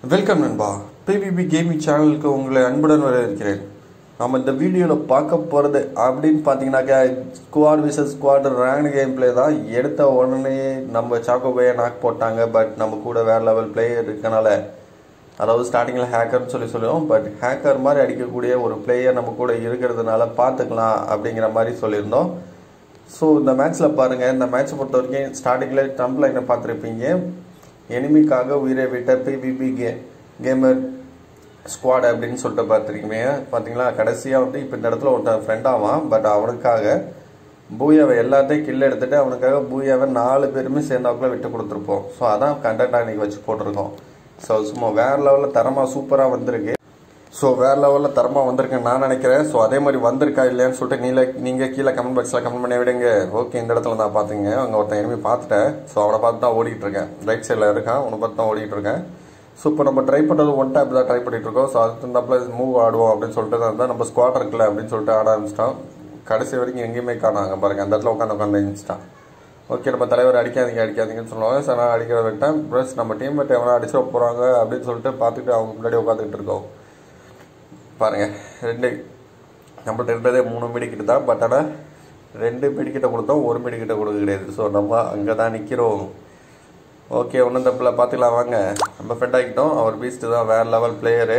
welcome நண்பா PPP gaming சேனலுக்கு உங்களை அன்புடன் வரவேற்கிறேன் நம்ம இந்த வீடியோவில் பார்க்க போகிறது அப்படின்னு பார்த்தீங்கன்னாக்கா squad versus squad rank game play தான் எடுத்த உடனே நம்ம சாக்கோபையை நாக் போட்டாங்க பட் நம்ம கூட வேறு லெவல் பிளேயர் இருக்கனால அதாவது ஸ்டார்டிங்கில் ஹேக்கர்னு சொல்லி சொல்லுவோம் பட் ஹேக்கர் மாதிரி அடிக்கக்கூடிய ஒரு பிளேயர் நம்ம கூட இருக்கிறதுனால பார்த்துக்கலாம் அப்படிங்கிற மாதிரி சொல்லியிருந்தோம் ஸோ இந்த மேட்ச்சில் பாருங்கள் இந்த மேட்ச்சை பொறுத்த வரைக்கும் ஸ்டார்டிங்கில் ட்ரம்ப் லைனை பார்த்துருப்பீங்க எனிமிக்காக உயிரை விட்ட பிபிபி கே கேமர் ஸ்குவாட் அப்படின்னு சொல்லிட்டு பார்த்துருக்கீங்க பார்த்தீங்களா கடைசியாக வந்து இப்போ இந்த இடத்துல ஒருத்தன் ஃப்ரெண்ட் ஆவான் பட் அவனுக்காக பூயாவை எல்லாத்தையும் கில்ல எடுத்துட்டு அவனுக்காக பூயாவை நாலு பேருமே சேர்ந்தாப்புல விட்டு கொடுத்துருப்போம் ஸோ அதான் கண்டென்ட்டாக இன்றைக்கி வச்சு போட்டிருக்கோம் ஸோ சும்மா வேறு லெவலில் தரமாக சூப்பராக வந்திருக்கு ஸோ வேறு லெவலில் தரமாக வந்திருக்குன்னு நான் நினைக்கிறேன் ஸோ அதே மாதிரி வந்திருக்கா இல்லையான்னு சொல்லிட்டு நீல நீங்கள் கீழே கமெண்ட் பாக்ஸில் கமெண்ட் பண்ணி விடுங்க ஓகே இந்த இடத்துல நான் பார்த்துங்க அங்கே ஒருத்தன் enemy பார்த்துட்டேன் ஸோ அவனை பார்த்து தான் ஓடிட்டு இருக்கேன் ரைட் சைடில் இருக்கான் அவனை பார்த்து தான் ஓடிட்டு இருக்கேன் ஸோ இப்போ நம்ம ட்ரை பண்ணுறது ஒன் டேப் தான் ட்ரை பண்ணிட்டு இருக்கோம் ஸோ அதுக்கு தந்தாப்புல மூவ் ஆடுவோம் அப்படின்னு சொல்லிட்டு தான் இருந்தால் நம்ம ஸ்குவாட் இருக்குல்ல அப்படின்னு சொல்லிட்டு ஆட ஆரம்பிச்சிட்டோம் கடைசி வரைக்கும் எங்கேயுமே காணாங்க பாருங்க அந்த இடத்துல உட்காந்து உட்காந்து இருந்துச்சிட்டான் ஓகே நம்ம தலைவர் அடிக்காதீங்க அடிக்காதீங்கன்னு சொல்லுவாங்க சார் நான் அடிக்கிறத விட்டேன் ப்ளஸ் நம்ம டீம் மேட் எவனா அடிச்சிட போகிறாங்க அப்படின்னு சொல்லிட்டு பார்த்துட்டு அவங்க முன்னாடி உட்காந்துட்டு இருக்கோம் பாருங்க ரெண்டு நம்மள்ட்ட இருந்ததே மூணு மெடிக்கிட்டு தான் பட் ஆனால் ரெண்டு மெடிக்கிட்ட கொடுத்தோம் ஒரு மெடிக்கிட்ட கொடுக்க கிடையாது ஸோ நம்ம அங்கே தான் நிற்கிறோம் ஓகே ஒன்றும் தப்பில் பார்த்துக்கலாம் வாங்க நம்ம ஃப்ரெண்ட் ஆகிட்டோம் அவர் பீஸ்ட்டு தான் வேறு லெவல் பிளேயரு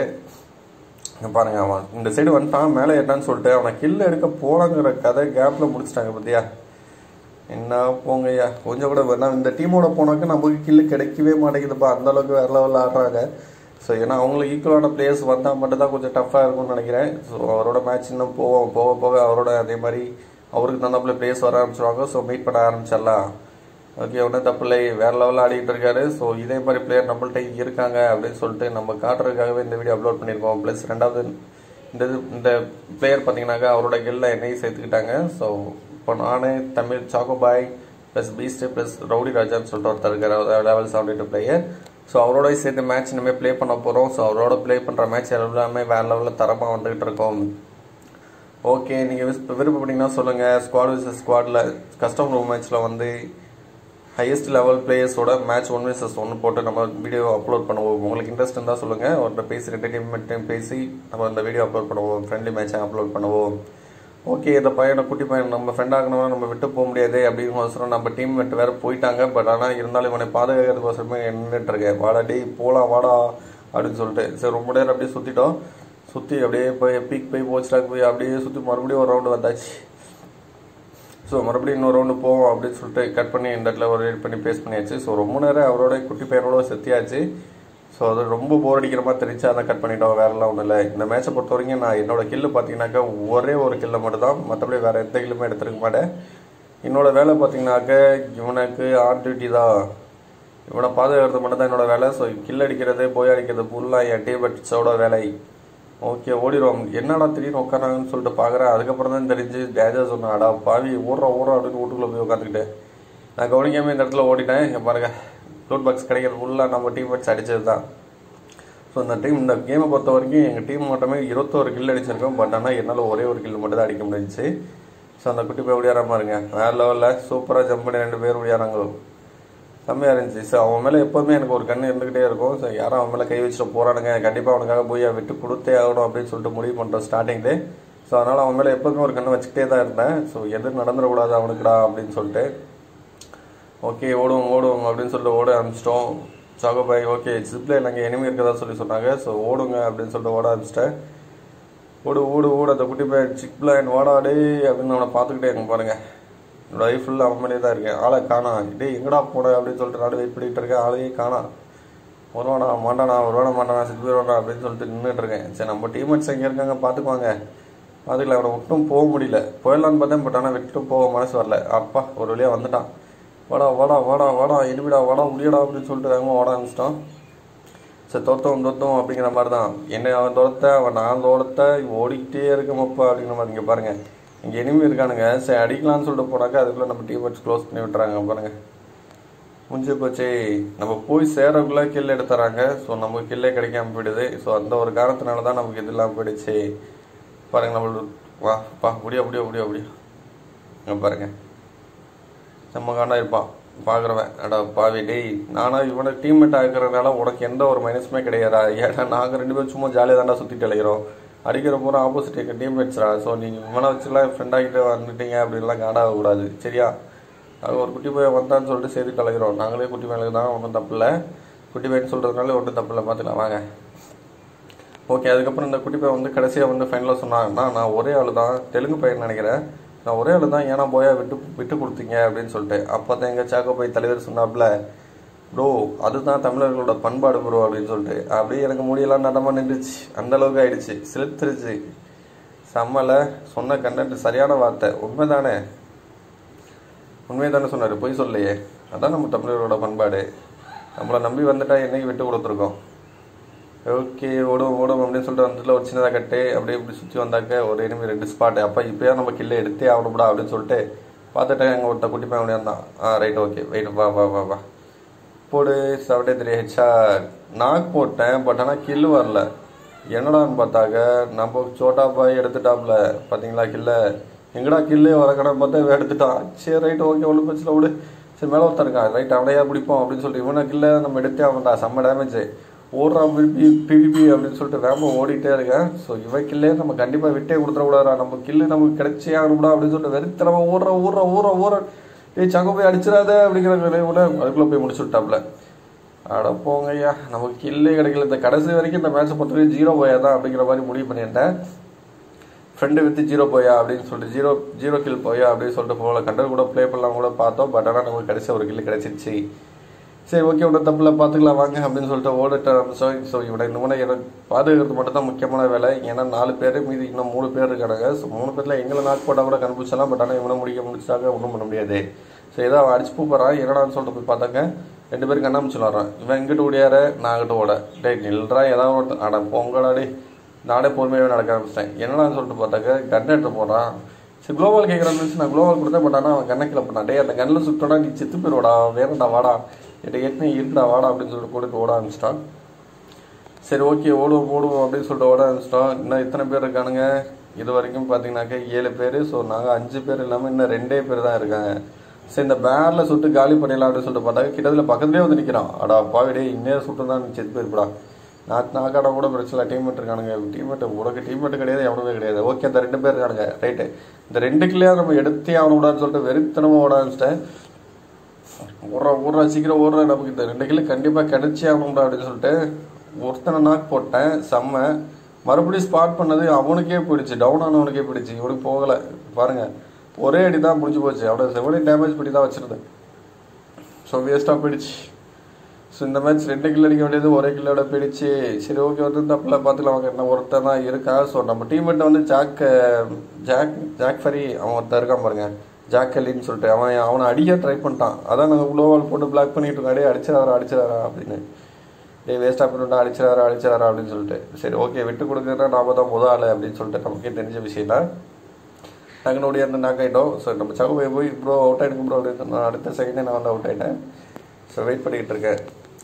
பாருங்க அவன் இந்த சைடு வந்துட்டான் மேலே ஏட்டான்னு சொல்லிட்டு அவனை கில் எடுக்க போனாங்கிற கதை கேப்பில் முடிச்சிட்டாங்க பார்த்தியா என்ன போங்கய்யா கொஞ்சம் கூட வேணாம் இந்த டீமோட போனாக்க நமக்கு கில்லு கிடைக்கவே மாட்டேங்குதுப்பா அந்த அளவுக்கு வேற லெவலில் ஆடுறாங்க ஸோ ஏன்னா அவங்களுக்கு ஈக்குவலான பிளேயர்ஸ் வந்தால் மட்டும் தான் கொஞ்சம் டஃப்பாக இருக்கும்னு நினைக்கிறேன் ஸோ அவரோட மேட்ச் இன்னும் போவோம் போக போக அவரோட அதே மாதிரி அவருக்கு தந்தாப்புல பிளேயர்ஸ் வர ஆரம்பிச்சிருவாங்க ஸோ மீட் பண்ண ஆரம்பிச்சிடலாம் ஓகே ஒன்றும் தப்பில்லை வேற லெவலில் ஆடிட்டு இருக்காரு ஸோ இதே மாதிரி பிளேயர் நம்மள்ட்ட இருக்காங்க அப்படின்னு சொல்லிட்டு நம்ம காட்டுறதுக்காகவே இந்த வீடியோ அப்லோட் பண்ணியிருக்கோம் ப்ளஸ் ரெண்டாவது இந்த இது இந்த பிளேயர் பார்த்தீங்கன்னாக்கா அவரோட கெல்ல என்னையும் சேர்த்துக்கிட்டாங்க ஸோ இப்போ நானே தமிழ் சாக்கோபாய் ப்ளஸ் பீஸ்ட் ப்ளஸ் ரவுடி ராஜான்னு சொல்லிட்டு ஒருத்தர் இருக்கார் லெவல் செவன்டி பிளேயர் ஸோ அவரோட சேர்த்து மேட்ச் இனிமேல் ப்ளே பண்ண போகிறோம் ஸோ அவரோட ப்ளே பண்ணுற மேட்ச் எல்லாமே வேறு லெவலில் தரமாக வந்துகிட்டு இருக்கோம் ஓகே நீங்கள் விருப்பப்பட்டீங்கன்னா சொல்லுங்கள் ஸ்குவாட் விசஸ் ஸ்குவாடில் கஸ்டம் ரூம் மேட்ச்சில் வந்து ஹையஸ்ட் லெவல் பிளேயர்ஸோட மேட்ச் ஒன் விசஸ் ஒன்று போட்டு நம்ம வீடியோ அப்லோட் பண்ணுவோம் உங்களுக்கு இன்ட்ரெஸ்ட் இருந்தால் சொல்லுங்கள் அவர்கிட்ட பேசி ரெண்டு டீம் பேசி நம்ம இந்த வீடியோ அப்லோட் பண்ணுவோம் ஃப்ரெண்ட்லி மேட்சை அப்லோட் பண்ணுவோம் ஓகே இந்த பையனை குட்டி பையன் நம்ம ஃப்ரெண்ட் ஆகணும் நம்ம விட்டு போக முடியாது அப்படிங்கோசரம் நம்ம டீம் மேட் வேறு போயிட்டாங்க பட் ஆனால் இருந்தாலும் இவனை பாதுகாக்கிறதுக்கோசரமே நின்றுட்டு இருக்கேன் வாடா டேய் போகலாம் வாடா அப்படின்னு சொல்லிட்டு சரி ரொம்ப நேரம் அப்படியே சுற்றிட்டோம் சுற்றி அப்படியே போய் பீக் போய் போச்சுடாக்கு போய் அப்படியே சுற்றி மறுபடியும் ஒரு ரவுண்டு வந்தாச்சு ஸோ மறுபடியும் இன்னொரு ரவுண்டு போவோம் அப்படின்னு சொல்லிட்டு கட் பண்ணி இந்த இடத்துல ஒரு எடிட் பண்ணி பேஸ்ட் பண்ணியாச்சு ஸோ ரொம்ப நேரம் அவரோட குட்டி பையனோட செத்தியாச்சு ஸோ அது ரொம்ப போர் அடிக்கிற மாதிரி தெரிஞ்சு அதை கட் பண்ணிட்டோம் வேறெல்லாம் ஒன்றும் இல்லை இந்த மேட்சை பொறுத்த வரைக்கும் நான் என்னோட கில்லு பார்த்தீங்கன்னாக்கா ஒரே ஒரு கில்லை மட்டும் தான் மற்றபடி வேறு எந்த கில்லுமே எடுத்துருக்க மாட்டேன் என்னோட வேலை பார்த்தீங்கன்னாக்க இவனுக்கு ஆன் டியூட்டி தான் இவனை பாதுகாக்கிறது மட்டும் தான் என்னோட வேலை ஸோ கில் அடிக்கிறது போய் அடிக்கிறது ஃபுல்லாக என் டீபட்ஸோட வேலை ஓகே ஓடிடுவோம் என்னடா திடீர்னு உட்காராங்கன்னு சொல்லிட்டு பார்க்குறேன் அதுக்கப்புறம் தான் தெரிஞ்சு டேஜா சொன்னேன் அடா பாவி ஊடுறா ஊடுறா அப்படின்னு வீட்டுக்குள்ளே போய் உட்காந்துக்கிட்டேன் நான் கவனிக்காமல் இந்த இடத்துல ஓடிட்டேன் இங்கே பாருங்க லூட் பாக்ஸ் கிடைக்கிறது ஃபுல்லாக நம்ம டீம் மேட்ஸ் அடித்தது தான் ஸோ இந்த டீம் இந்த கேமை பொறுத்த வரைக்கும் எங்கள் டீம் மட்டுமே இருபத்தோரு கில் அடிச்சிருக்கோம் பட் ஆனால் என்னால் ஒரே ஒரு கில் மட்டும் தான் அடிக்க முடிஞ்சிச்சு ஸோ அந்த குட்டி போய் ஓடியாராம இருங்க வேறு லெவலில் சூப்பராக ஜம்ப் பண்ணி ரெண்டு பேர் ஓடியாராங்களோ செம்மையாக இருந்துச்சு ஸோ அவன் மேலே எப்போதுமே எனக்கு ஒரு கண்ணு இருந்துக்கிட்டே இருக்கும் ஸோ யாரும் அவன் மேலே கை வச்சுட்டு போகிறானுங்க கண்டிப்பாக அவனுக்காக போய் விட்டு கொடுத்தே ஆகணும் அப்படின்னு சொல்லிட்டு முடிவு பண்ணுறோம் ஸ்டார்டிங்லே ஸோ அதனால் அவன் மேலே எப்போதுமே ஒரு கண்ணு வச்சுக்கிட்டே தான் இருந்தேன் ஸோ எதுவும் நடந்துடக்கூடாது அவனுக்குடா அப்படின்னு சொல்லிட்டு ஓகே ஓடுவோம் ஓடுவோம் அப்படின்னு சொல்லிட்டு ஓட ஆரம்பிச்சிட்டோம் சாகோபாய் ஓகே ஜிப்ல அங்கே எனிமே இருக்கதா சொல்லி சொன்னாங்க ஸோ ஓடுங்க அப்படின்னு சொல்லிட்டு ஓட ஆரம்பிச்சிட்டேன் ஓடு ஓடு ஓடு அந்த குட்டி பையன் சிக்ல என் வாடாடே அப்படின்னு அவனை பார்த்துக்கிட்டே இருங்க பாருங்க என்னோட லைஃப் ஃபுல்லாக அவன் மேலே தான் இருக்கேன் ஆளை காணா டே எங்கடா போன அப்படின்னு சொல்லிட்டு நாடு வெயிட் பண்ணிட்டு இருக்கேன் ஆளையே காணா வருவானா மாட்டானா வருவானா மாட்டானா சித்து வருவானா அப்படின்னு சொல்லிட்டு நின்றுட்டு இருக்கேன் சரி நம்ம டீம்மேட்ஸ் எங்கே இருக்காங்க பார்த்துக்குவாங்க பார்த்துக்கல அவனை விட்டும் போக முடியல போயிடலான்னு பார்த்தேன் பட் ஆனால் விட்டு போக மனசு வரல அப்பா ஒரு வழியாக வந்துட்டான் வாடா வாடா வாடா வாடா இனிமிடா வாடா முடியடா அப்படின்னு சொல்லிட்டு வேகமாக ஓட ஆரம்பிச்சிட்டான் சரி தோத்தோம் தோத்தோம் அப்படிங்கிற மாதிரி தான் என்னை அவன் தோத்த அவன் நான் தோத்த ஓடிக்கிட்டே இருக்கமப்பா அப்படிங்கிற மாதிரி இங்கே பாருங்கள் இங்கே இனிமே இருக்கானுங்க சரி அடிக்கலாம்னு சொல்லிட்டு போனாக்கா அதுக்குள்ளே நம்ம டீம் வச்சு க்ளோஸ் பண்ணி விட்டுறாங்க பாருங்க முடிஞ்சு போச்சு நம்ம போய் சேரக்குள்ளே கில் எடுத்துறாங்க ஸோ நமக்கு கில்லே கிடைக்காம போயிடுது ஸோ அந்த ஒரு காரணத்தினால தான் நமக்கு இது இல்லாமல் போயிடுச்சு பாருங்க நம்மளோட வா பா முடியா முடியா முடியா முடியா இங்கே பாருங்க செம்ம காண்டா இருப்பான் பார்க்குறவன் அடா பாவி டேய் நானா இவனை டீம்மேட் ஆகிறதுனால உனக்கு எந்த ஒரு மைனஸுமே கிடையாதா ஏன்னா நாங்கள் ரெண்டு பேரும் சும்மா ஜாலியாக தாண்டா சுற்றிட்டு அலைகிறோம் அடிக்கிற பூரா ஆப்போசிட் எங்கள் டீம்மேட்ஸ்ரா ஸோ நீங்கள் இவனை வச்சுலாம் ஃப்ரெண்ட் ஆகிட்டு வந்துட்டீங்க அப்படின்லாம் காடாகக்கூடாது சரியா அது ஒரு குட்டி பையன் வந்தான்னு சொல்லிட்டு செய்து கலைகிறோம் நாங்களே குட்டி பையனுக்கு தான் ஒன்றும் தப்பு இல்லை குட்டி பையன் சொல்கிறதுனால ஒன்றும் தப்பு இல்லை பார்த்துக்கலாம் வாங்க ஓகே அதுக்கப்புறம் இந்த குட்டி பையன் வந்து கடைசியாக வந்து ஃபைனலாக சொன்னாங்கன்னா நான் ஒரே ஆள் தான் தெலுங்கு பையன் நினைக்கிறேன் நான் ஒரே ஆள் தான் ஏன்னா போயா விட்டு விட்டு கொடுத்தீங்க அப்படின்னு சொல்லிட்டு அப்போ தான் எங்கள் சாக்கோ போய் தலைவர் சொன்னாப்புல ப்ரோ அதுதான் தமிழர்களோட பண்பாடு ப்ரோ அப்படின்னு சொல்லிட்டு அப்படியே எனக்கு முடியெல்லாம் நடமா நின்றுச்சு அந்த அளவுக்கு ஆயிடுச்சு செலுத்துருச்சு செம்மல சொன்ன கண்டென்ட் சரியான வார்த்தை உண்மைதானே உண்மையை தானே சொன்னார் பொய் சொல்லையே அதான் நம்ம தமிழர்களோட பண்பாடு நம்மளை நம்பி வந்துட்டா என்னைக்கு விட்டு கொடுத்துருக்கோம் ஓகே ஓடும் ஓடும் அப்படின்னு சொல்லிட்டு வந்துல ஒரு சின்னதாக கட்டு அப்படியே இப்படி சுற்றி வந்தாக்க ஒரு எனிமி ரெண்டு ஸ்பாட் அப்போ இப்போயே நம்ம கில்லை எடுத்தே ஆகணும்டா அப்படின்னு சொல்லிட்டு பார்த்துட்டு அங்கே ஒருத்த குட்டி பையன் அப்படியே இருந்தான் ஆ ரைட் ஓகே வெயிட் வா வா வா வா போடு செவன்டே த்ரீ ஹெச்ஆர் நாக் போட்டேன் பட் ஆனால் கில்லு வரல என்னடான்னு பார்த்தாக்க நம்ம சோட்டா பாய் எடுத்துட்டாப்ல பார்த்தீங்களா கில்ல எங்கடா கில்லே வரக்கணும் பார்த்தா இவன் எடுத்துட்டான் சரி ரைட் ஓகே ஒன்றும் பிரச்சனை விடு சரி மேலே ஒருத்தன் இருக்கான் ரைட் அவனையா பிடிப்போம் அப்படின்னு சொல்லிட்டு இவனை கில்ல நம்ம எடுத்தே அவன்டா செம்ம டேமேஜ் ஓடுறான் பிபி பிவிபி அப்படின்னு சொல்லிட்டு வேம ஓடிட்டே இருக்கேன் ஸோ இவன் கில்லே நம்ம கண்டிப்பாக விட்டே கொடுத்துடக்கூடாதா நம்ம கில்லு நமக்கு கிடைச்சே ஆகணும்டா அப்படின்னு சொல்லிட்டு வெறுத்தனமா ஓடுற ஓடுற ஓடுற ஓடுற ஏய் சங்க போய் அடிச்சிடாத அப்படிங்கிற நிலையோட அதுக்குள்ளே போய் முடிச்சு விட்டாப்ல அட போங்க ஐயா நமக்கு கில்லே கிடைக்கல இந்த கடைசி வரைக்கும் இந்த மேட்ச்சை பொறுத்த வரைக்கும் ஜீரோ போயா தான் அப்படிங்கிற மாதிரி முடிவு பண்ணியிருந்தேன் ஃப்ரெண்டு வித்து ஜீரோ போயா அப்படின்னு சொல்லிட்டு ஜீரோ ஜீரோ கில் போயா அப்படின்னு சொல்லிட்டு போகல கண்டர் கூட ப்ளே பண்ணலாம் கூட பார்த்தோம் பட் ஆனால் நமக்கு கடைசி ஒரு கில் கிடைச்சிருச்சு சரி ஓகே ஒன்றும் தப்பில்ல பார்த்துக்கலாம் வாங்க அப்படின்னு சொல்லிட்டு ஓடிட்டு ஆரம்பிச்சோம் ஸோ இவனை இந்த முறை எனக்கு பாதுகாக்கிறது மட்டும் தான் முக்கியமான வேலை ஏன்னா நாலு பேர் மீதி இன்னும் மூணு பேர் இருக்காங்க ஸோ மூணு பேரில் எங்களை நாக்கு போட்டால் கூட கண்டுபிடிச்சலாம் பட் ஆனால் இவனை முடிக்க முடிச்சாக்க ஒன்றும் பண்ண முடியாது ஸோ ஏதோ அவன் அடிச்சு போகிறான் என்னடான்னு சொல்லிட்டு போய் பார்த்தாங்க ரெண்டு பேரும் கண்ணாமூச்சி வரான் இவன் இங்கிட்டு ஓடியார நான் அங்கிட்டு ஓட டேய் நில்றா ஏதாவது ஒருத்தன் அட பொங்கடா டே நானே பொறுமையாகவே நடக்க ஆரம்பிச்சிட்டேன் என்னடான்னு சொல்லிட்டு பார்த்தாக்க கன் எடுத்து போகிறான் சரி குளோபால் கேட்குறான்னு நான் குளோபால் கொடுத்தேன் பட் ஆனால் அவன் கண்ணை கிளப் பண்ணான் டேய் அந்த கண்ணில் சுட்டோடா நீ செத்து போயிடுவாடா வேறடா வாடா என்கிட்ட ஏற்கனவே இருக்குடா வாடா அப்படின்னு சொல்லிட்டு போட்டுட்டு ஓட ஆரம்பிச்சிட்டான் சரி ஓகே ஓடுவோம் ஓடுவோம் அப்படின்னு சொல்லிட்டு ஓட ஆரம்பிச்சிட்டோம் இன்னும் இத்தனை பேர் இருக்கானுங்க இது வரைக்கும் பார்த்தீங்கன்னாக்கா ஏழு பேர் ஸோ நாங்கள் அஞ்சு பேர் இல்லாமல் இன்னும் ரெண்டே பேர் தான் இருக்காங்க சரி இந்த பேரில் சுட்டு காலி பண்ணிடலாம் அப்படின்னு சொல்லிட்டு பார்த்தாக்க கிட்டத்தில் பக்கத்துலேயே வந்து நிற்கிறான் அடா பாவிடே இன்னும் சுட்டு தான் செத்து போயிருப்படா நான் நாக்காட கூட பிரச்சனை டீம்மேட் இருக்கானுங்க டீம்மேட் உனக்கு டீம்மேட் கிடையாது எவனுமே கிடையாது ஓகே அந்த ரெண்டு பேர் இருக்கானுங்க ரைட்டு இந்த ரெண்டு கிளியா நம்ம எடுத்தே ஆகணும்டான்னு சொல்லிட்டு வெறித்தனமாக ஓட ஆரம்பிச்சிட்டேன் ஓடுறா ஓடுறா சீக்கிரம் ஓடுறா நமக்கு இந்த ரெண்டு கிலோ கண்டிப்பாக கிடைச்சே ஆகணும்டா அப்படின்னு சொல்லிட்டு ஒருத்தனை நாக் போட்டேன் செம்ம மறுபடியும் ஸ்பாட் பண்ணது அவனுக்கே போயிடுச்சு டவுன் ஆனவனுக்கே போயிடுச்சு இவனுக்கு போகலை பாருங்க ஒரே அடி தான் முடிஞ்சு போச்சு அவட செவனி டேமேஜ் பண்ணி தான் வச்சிருந்தேன் ஸோ வேஸ்ட்டாக போயிடுச்சு ஸோ இந்த மேட்ச் ரெண்டு கிலோ அடிக்க வேண்டியது ஒரே கிலோட போயிடுச்சு சரி ஓகே வந்து தப்பில் பார்த்துக்கலாம் அவங்க என்ன ஒருத்தன் தான் இருக்கா ஸோ நம்ம டீம்மேட் வந்து ஜாக் ஜாக் ஜாக் ஃபரி அவன் ஒருத்தன் இருக்கான் பாருங்க ஜாக் அலின்னு சொல்லிட்டு அவன் அவனை அடிக்க ட்ரை பண்ணிட்டான் அதான் நாங்கள் குளோவால் போட்டு பிளாக் பண்ணிட்டு இருக்கோம் அடே அடிச்சிடாரா அடிச்சிடாரா அப்படின்னு டே வேஸ்ட்டாக பண்ணிவிட்டா அடிச்சிடாரா அடிச்சிடாரா அப்படின்னு சொல்லிட்டு சரி ஓகே விட்டு கொடுக்குறா நாம தான் முத ஆள் அப்படின்னு சொல்லிட்டு நமக்கே தெரிஞ்ச விஷயம் தான் டக்குனோடைய அந்த நாக் ஆகிட்டோம் ஸோ நம்ம சகுபை போய் ப்ரோ அவுட் ஆகிடுங்க ப்ரோ அப்படின்னு நான் அடுத்த செகண்டே நான் வந்து அவுட் ஆகிட்டேன் ஸோ வெயிட் பண்ணிக்கிட்டு இருக்கேன்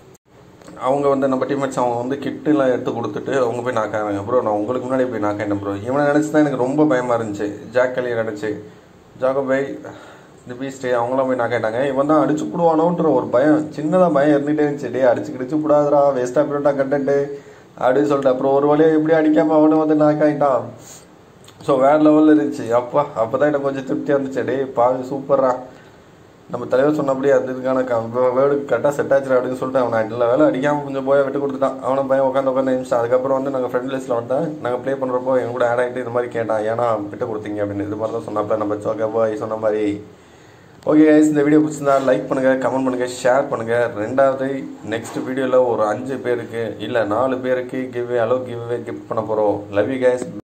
அவங்க வந்து நம்ம டீம்மேட்ஸ் அவங்க வந்து கிட்டுலாம் எடுத்து கொடுத்துட்டு அவங்க போய் நாக்காங்க ப்ரோ நான் உங்களுக்கு முன்னாடி போய் நாக்காயிட்டேன் ப்ரோ இவனை நினச்சி தான் எனக்கு ரொம்ப பயமாக இருந்துச்சு ஜாக் அலியை நினச்சி ஜாகோபை இந்த பீஸ்டே அவங்களாம் போய் நாக்காயிட்டாங்க இவன் தான் அடிச்சு போடுவானோன்ற ஒரு பயம் சின்னதாக பயம் இருந்துகிட்டே இருந்துச்சு டே அடிச்சு கிடிச்சு கூடாதுடா வேஸ்ட்டாக போயிட்டா கண்டென்ட்டு அப்படின்னு சொல்லிட்டு அப்புறம் ஒரு வழியாக எப்படி அடிக்காமல் அவனும் வந்து நாக்காயிட்டான் ஸோ வேற லெவலில் இருந்துச்சு அப்பா அப்போ தான் எனக்கு கொஞ்சம் திருப்தியாக இருந்துச்சு டே பாவி சூப்பர்ரா நம்ம தலைவர் சொன்னபடியே அந்த இதுக்கான வேர்டு கரெக்டாக செட் ஆச்சு அப்படின்னு சொல்லிட்டு அவனை நல்ல வேலை அடிக்காமல் கொஞ்சம் போய் விட்டு கொடுத்துட்டான் அவனை பையன் உட்காந்து உட்காந்து நிமிஷம் அதுக்கப்புறம் வந்து நாங்கள் ஃப்ரெண்ட் லிஸ்ட்டில் வந்தேன் நாங்கள் ப்ளே பண்ணுறப்போ எங்க கூட ஆட் ஆகிட்டு இது மாதிரி கேட்டான் ஏன்னா விட்டு கொடுத்தீங்க அப்படின்னு இது மாதிரி தான் சொன்னாப்ப நம்ம சோக்கா போய் சொன்ன மாதிரி ஓகே கைஸ் இந்த வீடியோ பிடிச்சிருந்தா லைக் பண்ணுங்கள் கமெண்ட் பண்ணுங்கள் ஷேர் பண்ணுங்கள் ரெண்டாவது நெக்ஸ்ட் வீடியோவில் ஒரு அஞ்சு பேருக்கு இல்லை நாலு பேருக்கு கிவ் அளவு கிவ் கிஃப்ட் பண்ண போகிறோம் லவ் யூ கைஸ்